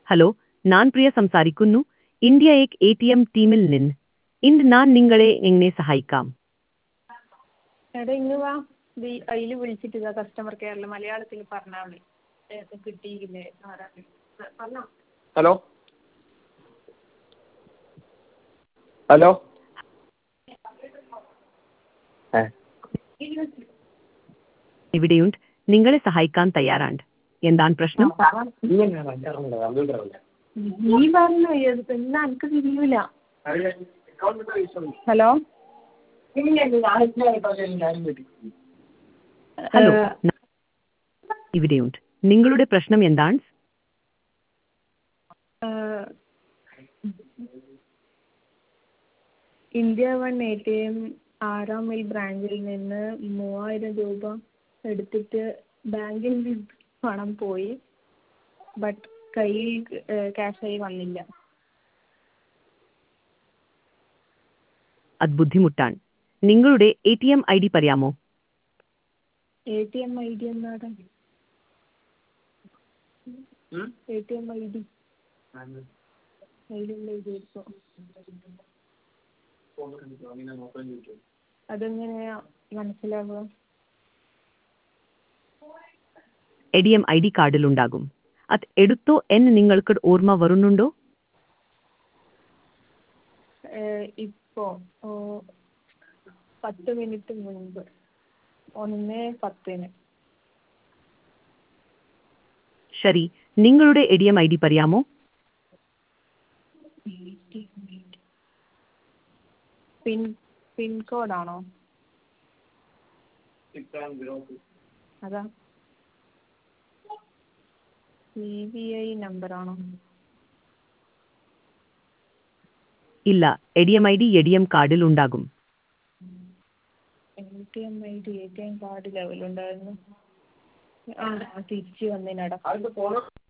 hello ഞാൻ പ്രിയ സംസാരിക്കുന്നു India എക് എ ടി എം ടീമിൽ നിന്ന് ഇന്ന് ഞാൻ നിങ്ങളെ എങ്ങനെ സഹായിക്കാം എടാ ഇങ്ങ് വാ ഇത് അതിൽ വിളിച്ചിട്ട് ഇതാ കസ്റ്റമർ കെയറിൽ മലയാളത്തിൽ പറഞ്ഞാൽ മതി ഏത് കിട്ടിയില്ലേ ആരാണ് പറഞ്ഞോ ഹലോ ഹലോ ഏ ഇവിടെയുണ്ട് നിങ്ങളെ സഹായിക്കാൻ തയ്യാറാണ് എന്താണ് പ്രശ്നം നീ തന്നെയാണ് അഞ്ചാറുണ്ട് കമ്പ്യൂട്ടർ അല്ലേ നീ പറഞ്ഞു എന്നാ എനിക്ക് തിരിയൂല ഹലോ ഹലോ ന- ഇവിടെയുണ്ട് നിങ്ങളുടെ പ്രശ്നം എന്താണ് India one A T M ആറാം മൈൽ ബ്രാഞ്ചിൽ നിന്ന് മൂവായിരം രൂപ എടുത്തിട്ട് ബാങ്കിൽ നിന്ന് പണം പോയി ബട്ട് കയ്യിൽ ക്യാഷായി വന്നില്ല അത് ബുദ്ധിമുട്ടാണ് നിങ്ങളുടെ A T M I D പറയാമോ A T M I D എന്നാണ് A T M I D അതിലുള്ള ഇത് ഇപ്പോൾ അതെങ്ങനെയാ മനസ്സിലാവുക A D M I D കാർഡിലുണ്ടാകും അത് എടുത്തോ എന്ന് നിങ്ങൾക്ക് ഓർമ്മ വരുന്നുണ്ടോ ഏഹ് ഇപ്പോ ഓ, പത്ത് മിനിറ്റ് മുൻപ് ഒന്ന് പത്തിന് ശരി നിങ്ങളുടെ A D M I D പറയാമോ പിൻ പിൻകോഡാണോ അതാ സി ബി ഐ നമ്പറാണോ ഇല്ല A D M I D A D M കാർഡിൽ ഉണ്ടാകും A T M I D A T M card ലെവലുണ്ടായിരുന്നു ആ തിരിച്ച് വന്നതിനടാ